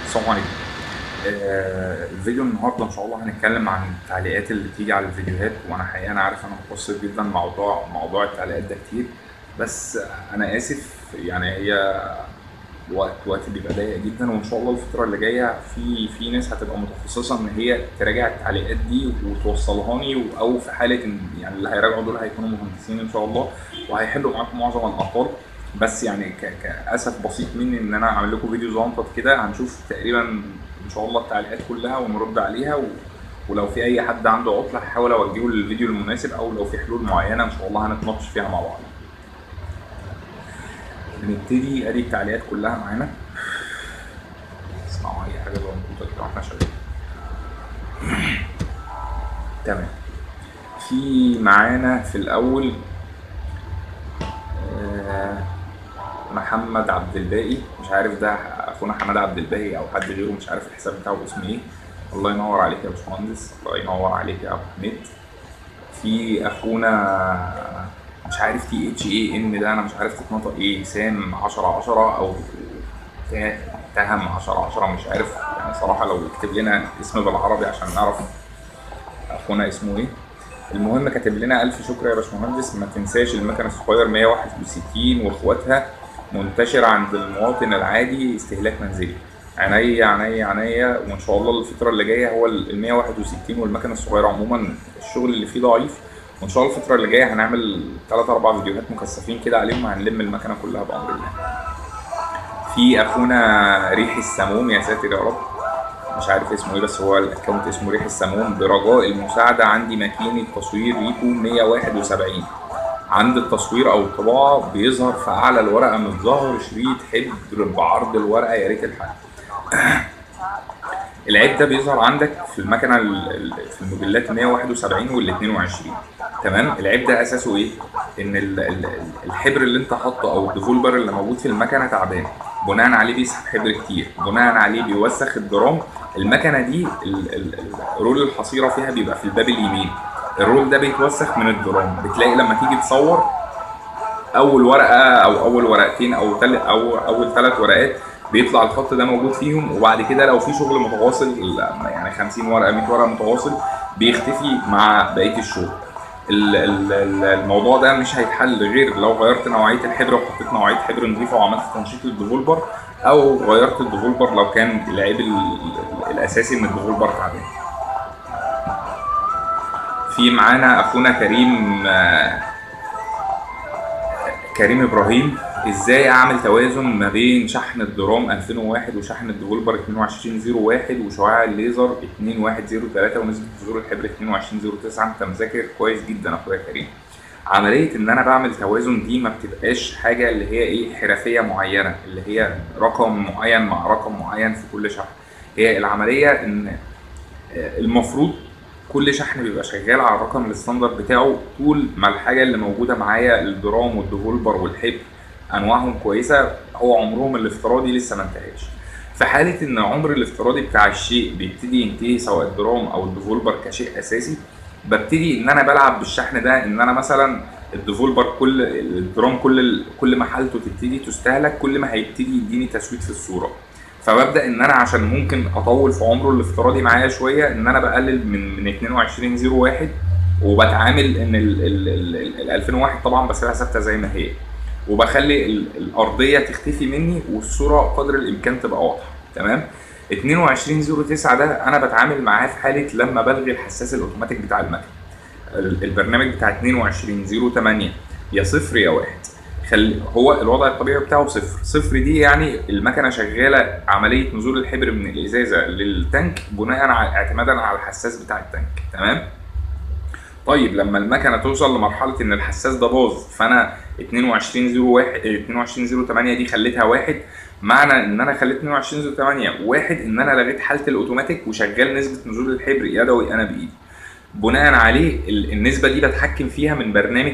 السلام عليكم آه، الفيديو النهارده ان شاء الله هنتكلم عن التعليقات اللي بتيجي على الفيديوهات وانا حقيقه انا عارف انا مقصر جدا مع موضوع موضوع التعليقات ده كتير بس انا اسف يعني هي وقت وقت بيبقى ضيق جدا وان شاء الله الفتره اللي جايه في في ناس هتبقى متخصصه ان هي تراجع التعليقات دي وتوصلها لي او في حاله ان يعني اللي هيراجعوا دول هيكونوا مهندسين ان شاء الله وهيحلوا معاكم معظم الاعطال بس يعني ك- كاسف بسيط مني ان انا اعمل لكم فيديو زنطط كده هنشوف تقريبا ان شاء الله التعليقات كلها ونرد عليها و... ولو في اي حد عنده عطله هحاول اوجهه للفيديو المناسب او لو في حلول معينه ان شاء الله هنتناقش فيها مع بعض نبتدي ادي التعليقات كلها معانا اسمعوا اي حاجه زنطوطه كده واحنا شغالين تمام في معانا في الاول آه، محمد عبد الباقي مش عارف ده اخونا حماد عبد الباقي او حد غيره مش عارف الحساب بتاعه اسمه ايه الله ينور عليك يا باشمهندس الله ينور عليك يا ابو حميد في اخونا مش عارف تي اتش اي ان ده انا مش عارف تتنطق ايه سام 10 10 او تا- تهم 10 10 مش عارف يعني صراحه لو يكتب لنا اسم بالعربي عشان نعرف اخونا اسمه ايه المهم كاتب لنا الف شكر يا باشمهندس ما تنساش المكنه الصغير 161 واخواتها منتشره عند المواطن العادي استهلاك منزلي عينيا عينيا عينيا وان شاء الله الفتره اللي جايه هو ال 161 والمكنه الصغيره عموما الشغل اللي فيه ضعيف وان شاء الله الفتره اللي جايه هنعمل 3 4 فيديوهات مكثفين كده عليهم هنلم المكنه كلها بامر الله في اخونا ريح السموم يا ساتر يا رب مش عارف اسمه ايه بس هو الاكونت اسمه ريح السموم برجاء المساعدة عندي ماكينة تصوير ريكو 171 عند التصوير او الطباعة بيظهر في اعلى الورقة من ظهر شريط حبر بعرض الورقة يا ريت الحل العيب ده بيظهر عندك في المكنه ال- ال- في الموديلات 171 وال 22 تمام العيب ده اساسه ايه ان ال- ال- ال- الحبر اللي انت حاطه او الديفولبر اللي موجود في المكنه تعبان بناء عليه بيسحب حبر كتير بناء عليه بيوسخ الدرام المكنه دي ال- ال- ال- رول الحصيره فيها بيبقى في الباب اليمين الرول ده بيتوسخ من الدرام بتلاقي لما تيجي تصور اول ورقه او اول ورقتين او تل او اول ثلاث ورقات بيطلع الخط ده موجود فيهم وبعد كده لو في شغل متواصل يعني 50 ورقه 100 ورقه متواصل بيختفي مع بقيه الشغل ال- ال- ال- الموضوع ده مش هيتحل غير لو غيرت نوعيه الحبر وحطيت نوعيه حبر نظيفه وعملت تنشيط للديفولبر او غيرت الديفولبر لو كان العيب ال- ال- الاساسي ان الديفولبر تعبان في معانا اخونا كريم آه، كريم ابراهيم ازاي اعمل توازن ما بين شحن الدرام 2001 وشحن الديفولبر 2201 وشعاع الليزر 2103 ونسبه ظهور الحبر 2209 انت مذاكر كويس جدا اخويا كريم عمليه ان انا بعمل توازن دي ما بتبقاش حاجه اللي هي ايه حرفيه معينه اللي هي رقم معين مع رقم معين في كل شحن هي العمليه ان المفروض كل شحن بيبقى شغال على الرقم الستاندرد بتاعه طول ما الحاجه اللي موجوده معايا الدرام والديفولبر والحبر انواعهم كويسه هو عمرهم الافتراضي لسه ما انتهاش في حاله ان عمر الافتراضي بتاع الشيء بيبتدي ينتهي سواء الدرام او الديفولبر كشيء اساسي ببتدي ان انا بلعب بالشحن ده ان انا مثلا الديفولبر كل الدرام كل كل ما حالته تبتدي تستهلك كل ما هيبتدي يديني تسويت في الصوره فببدا ان انا عشان ممكن اطول في عمره الافتراضي معايا شويه ان انا بقلل من من 2201 وبتعامل ان ال ال ال ال 2001 طبعا بسيبها ثابته زي ما هي وبخلي ال- الارضيه تختفي مني والصوره قدر الامكان تبقى واضحه تمام 2209 ده انا بتعامل معاه في حاله لما بلغي الحساس الاوتوماتيك بتاع المكنه ال- البرنامج بتاع 2208 يا صفر يا واحد خل... هو الوضع الطبيعي بتاعه صفر صفر دي يعني المكنه شغاله عمليه نزول الحبر من الازازه للتانك بناء على اعتمادا على الحساس بتاع التانك تمام طيب لما المكنه توصل لمرحله ان الحساس ده باظ فانا 2201 2208 دي خليتها واحد معنى ان انا خليت 2208 واحد ان انا لغيت حاله الاوتوماتيك وشغال نسبه نزول الحبر يدوي انا بايدي بناء عليه ال- النسبه دي بتحكم فيها من برنامج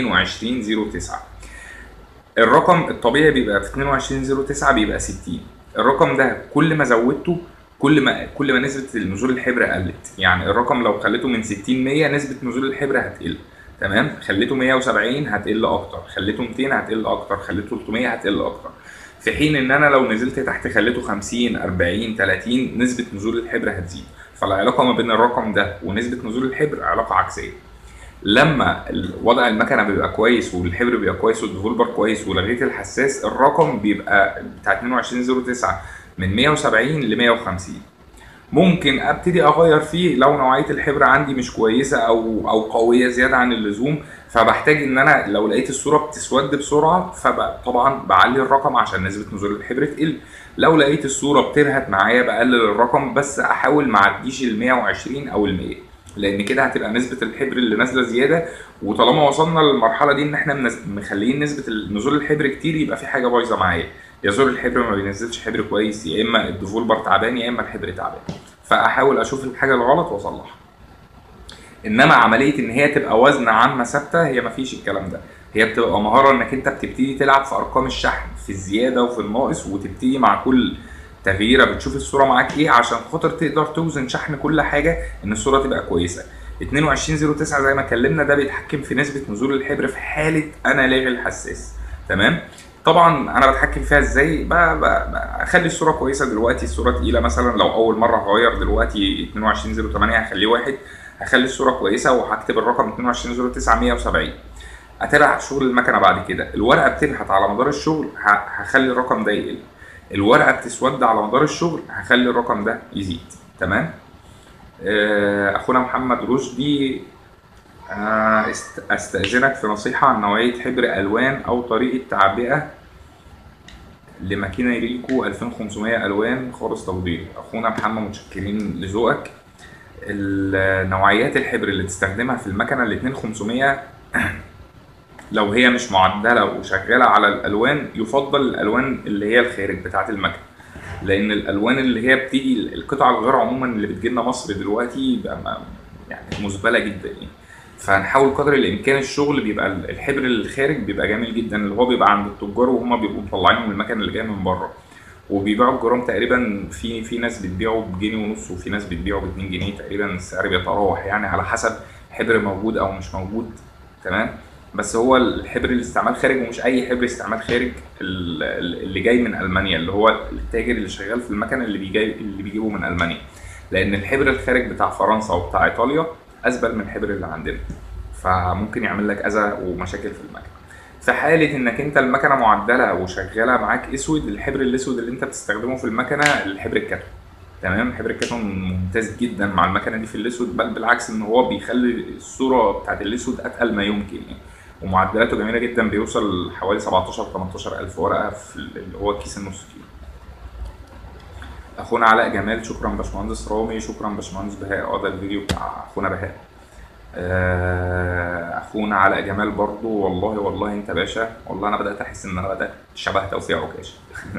2209 الرقم الطبيعي بيبقى في 2209 بيبقى 60 الرقم ده كل ما زودته كل ما كل ما نسبه نزول الحبر قلت يعني الرقم لو خليته من 60 100 نسبه نزول الحبر هتقل تمام خليته 170 هتقل اكتر خليته 200 هتقل اكتر خليته 300 هتقل اكتر في حين ان انا لو نزلت تحت خليته 50 40 30 نسبه نزول الحبر هتزيد فالعلاقه ما بين الرقم ده ونسبه نزول الحبر علاقه عكسيه لما وضع المكنه بيبقى كويس والحبر بيبقى كويس والديفولبر كويس ولغيت الحساس الرقم بيبقى بتاع 2209 من 170 ل 150 ممكن ابتدي اغير فيه لو نوعيه الحبر عندي مش كويسه او او قويه زياده عن اللزوم فبحتاج ان انا لو لقيت الصوره بتسود بسرعه فطبعا بعلي الرقم عشان نسبه نزول الحبر تقل لو لقيت الصوره بترهت معايا بقلل الرقم بس احاول ما اعديش ال 120 او ال 100 لان كده هتبقى نسبه الحبر اللي نازله زياده وطالما وصلنا للمرحله دي ان احنا مخليين نسبه نزول الحبر كتير يبقى في حاجه بايظه معايا يا زور الحبر ما بينزلش حبر كويس يا اما الديفولبر تعبان يا اما الحبر تعبان فاحاول اشوف الحاجه الغلط واصلحها انما عمليه ان هي تبقى وزن عامه ثابته هي ما فيش الكلام ده هي بتبقى مهاره انك انت بتبتدي تلعب في ارقام الشحن في الزياده وفي الناقص وتبتدي مع كل تغييره بتشوف الصوره معاك ايه عشان خاطر تقدر توزن شحن كل حاجه ان الصوره تبقى كويسه 2209 زي ما اتكلمنا ده بيتحكم في نسبه نزول الحبر في حاله انا لاغي الحساس تمام طبعا انا بتحكم فيها ازاي اخلي الصوره كويسه دلوقتي الصوره تقيله مثلا لو اول مره هغير دلوقتي 2208 هخليه واحد هخلي الصوره كويسه وهكتب الرقم 2209 170 اتابع شغل المكنه بعد كده الورقه بتنحت على مدار الشغل هخلي الرقم ده يقل الورقه بتسود على مدار الشغل هخلي الرقم ده يزيد تمام اخونا محمد رشدي استاذنك في نصيحه عن نوعيه حبر الوان او طريقه تعبئه لماكينه ريكو 2500 الوان خالص توضيح اخونا محمد متشكرين لذوقك نوعيات الحبر اللي تستخدمها في المكنه ال 2500 لو هي مش معدله وشغاله على الالوان يفضل الالوان اللي هي الخارج بتاعه المكنه لان الالوان اللي هي بتيجي القطع الغير عموما اللي بتجيلنا مصر دلوقتي بقى يعني مزبله جدا يعني فنحاول قدر الامكان الشغل بيبقى الحبر الخارج بيبقى جميل جدا اللي هو بيبقى عند التجار وهم بيبقوا مطلعينه من المكن اللي جاي من بره وبيبيعوا الجرام تقريبا في في ناس بتبيعه بجنيه ونص وفي ناس بتبيعه ب 2 جنيه تقريبا السعر بيتراوح يعني على حسب حبر موجود او مش موجود تمام بس هو الحبر الاستعمال خارج ومش اي حبر استعمال خارج اللي جاي من المانيا اللي هو التاجر اللي شغال في المكن اللي بيجي اللي بيجيبه من المانيا لان الحبر الخارج بتاع فرنسا وبتاع ايطاليا اسبل من الحبر اللي عندنا فممكن يعمل لك اذى ومشاكل في المكنه في حاله انك انت المكنه معدله وشغاله معاك اسود الحبر الاسود اللي انت بتستخدمه في المكنه الحبر الكاتون تمام حبر الكاتون ممتاز جدا مع المكنه دي في الاسود بل بالعكس ان هو بيخلي الصوره بتاعت الاسود اتقل ما يمكن يعني ومعدلاته جميله جدا بيوصل حوالي 17 18 الف ورقه في اللي هو كيس النص كيلو اخونا علاء جمال شكرا باشمهندس رامي شكرا باشمهندس بهاء اه ده الفيديو بتاع اخونا بهاء اخونا علاء جمال برضو والله والله انت باشا والله انا بدات احس ان انا بدات شبه توفيق عكاش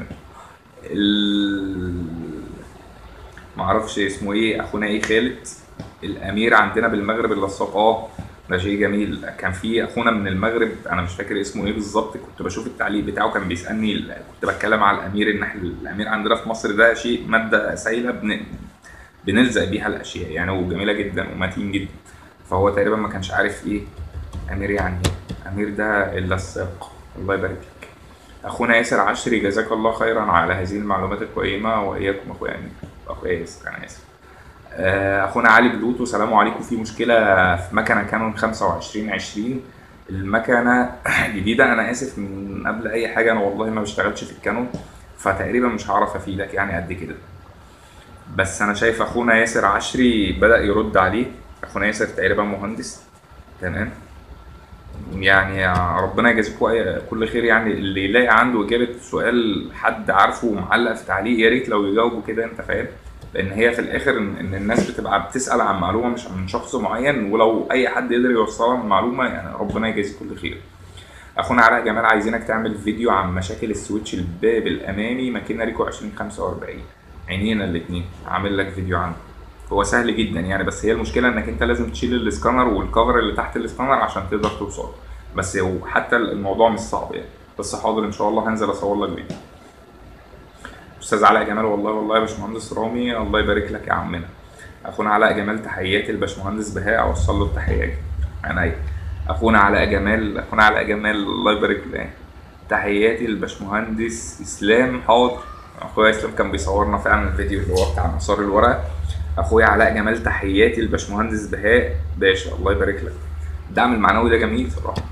ال... معرفش اسمه ايه اخونا ايه خالد الامير عندنا بالمغرب اللصاق اه ده شيء جميل كان في اخونا من المغرب انا مش فاكر اسمه ايه بالظبط كنت بشوف التعليق بتاعه كان بيسالني كنت بتكلم على الامير ان احنا الامير عندنا في مصر ده شيء ماده سائله بن... بنلزق بيها الاشياء يعني وجميله جدا ومتين جدا فهو تقريبا ما كانش عارف ايه امير يعني امير ده اللصاق الله يبارك لك اخونا ياسر عشري جزاك الله خيرا على هذه المعلومات القيمه واياكم اخويا امير اخويا ياسر انا اسف اخونا علي بلوتو سلام عليكم في مشكله في مكنه كانون 2520 المكنه جديده انا اسف من قبل اي حاجه انا والله ما بشتغلش في الكانون فتقريبا مش هعرف افيدك يعني قد كده بس انا شايف اخونا ياسر عشري بدا يرد عليه اخونا ياسر تقريبا مهندس تمام يعني ربنا يجازيكم كل خير يعني اللي يلاقي عنده اجابه سؤال حد عارفه ومعلق في تعليق يا ريت لو يجاوبوا كده انت فاهم لان هي في الاخر ان الناس بتبقى بتسال عن معلومه مش من شخص معين ولو اي حد يقدر يوصلها المعلومه يعني ربنا يجازيه كل خير اخونا علاء جمال عايزينك تعمل فيديو عن مشاكل السويتش الباب الامامي ماكينه ريكو 2045 عينينا الاثنين عامل لك فيديو عنه هو سهل جدا يعني بس هي المشكله انك انت لازم تشيل الاسكانر والكفر اللي تحت الاسكانر عشان تقدر توصل بس حتى الموضوع مش صعب يعني بس حاضر ان شاء الله هنزل اصور لك فيديو استاذ علاء جمال والله والله يا باشمهندس رامي الله يبارك لك يا عمنا اخونا علاء جمال تحياتي لباشمهندس بهاء اوصل له التحيات عينيا اخونا علاء جمال اخونا علاء جمال الله يبارك له تحياتي للباشمهندس اسلام حاضر اخويا اسلام كان بيصورنا فعلا الفيديو اللي هو بتاع مسار الورق اخويا علاء جمال تحياتي للباشمهندس بهاء باشا الله يبارك لك الدعم المعنوي ده جميل صراحه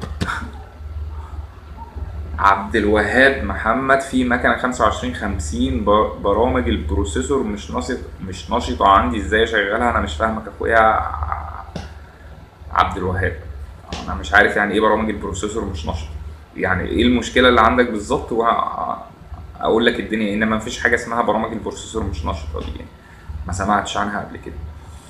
عبد الوهاب محمد في مكنه 2550 ب- برامج البروسيسور مش نشط مش نشطه عندي ازاي اشغلها انا مش فاهمك يا اخويا ع- عبد الوهاب انا مش عارف يعني ايه برامج البروسيسور مش نشط يعني ايه المشكله اللي عندك بالظبط واقول لك الدنيا إيه. انما مفيش حاجه اسمها برامج البروسيسور مش نشطه دي يعني ما سمعتش عنها قبل كده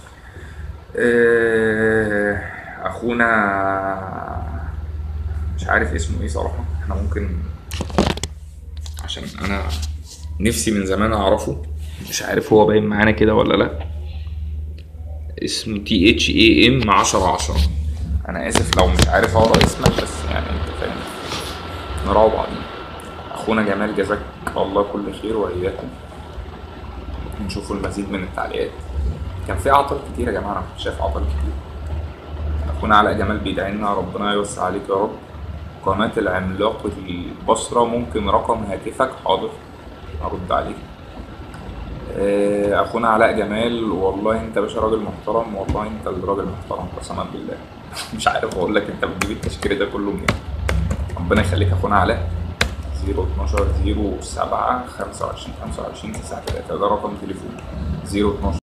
آه، اخونا مش عارف اسمه ايه صراحه احنا ممكن عشان انا نفسي من زمان اعرفه مش عارف هو باين معانا كده ولا لا اسمه تي اتش اي ام 10 10 انا اسف لو مش عارف اقرا اسمك بس يعني انت فاهم نراعوا بعضين اخونا جمال جزاك الله كل خير واياكم نشوفوا المزيد من التعليقات كان في اعطال كتير يا جماعه انا كنت شايف اعطال كتير اخونا علاء جمال بيدعي لنا ربنا يوسع عليك يا رب قناة العملاق البصرة ممكن رقم هاتفك حاضر هرد عليك آه، اخونا علاء جمال والله انت باشا راجل محترم والله انت الراجل محترم قسما بالله مش عارف اقول لك انت بتجيب التشكيل ده كله منين ربنا يخليك اخونا علاء 012 07 25 25 93 ده رقم تليفون 012